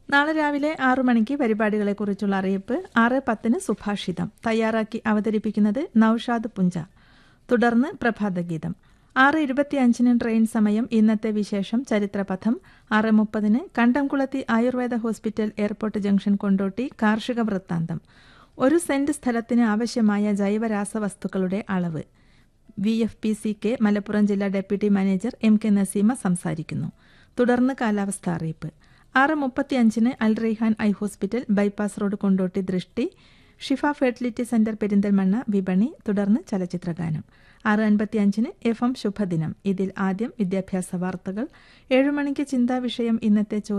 നാളെ രാവിലെ ആറു മണിക്ക് പരിപാടികളെക്കുറിച്ചുള്ള അറിയിപ്പ് ആറ് പത്തിന് സുഭാഷിതം തയ്യാറാക്കി അവതരിപ്പിക്കുന്നത് നൌഷാദ് പുഞ്ച തുടർന്ന് പ്രഭാതഗീതം ആറ് ഇരുപത്തിയഞ്ചിന് ട്രെയിൻ സമയം ഇന്നത്തെ വിശേഷം ചരിത്രപഥം ആറ് മുപ്പതിന് Kandamkulathi Ayurveda hospital airport junction Kondotty കാർഷിക വൃത്താന്തം ഒരു സെന്റ് സ്ഥലത്തിന് ആവശ്യമായ ജൈവരാസവസ്തുക്കളുടെ അളവ് V F P C K Malappuram ജില്ലാ deputy manager M K Naseema സംസാരിക്കുന്നു തുടർന്ന് കാലാവസ്ഥ അറിയിപ്പ് ആറ് മുപ്പത്തിയഞ്ചിന് Al Raihan eye hospital bypass road Kondotty Drishti Shifa fertility centre Perinthalmanna വിപണി തുടർന്ന് ചലച്ചിത്രഗാനം ആറ് അൻപത്തിയഞ്ചിന് എഫ് എം ശുഭദിനം ഇതിൽ ആദ്യം വിദ്യാഭ്യാസ വാർത്തകൾ ഏഴുമണിക്ക് ചിന്താ വിഷയം ഇന്നത്തെ ചോദ്യം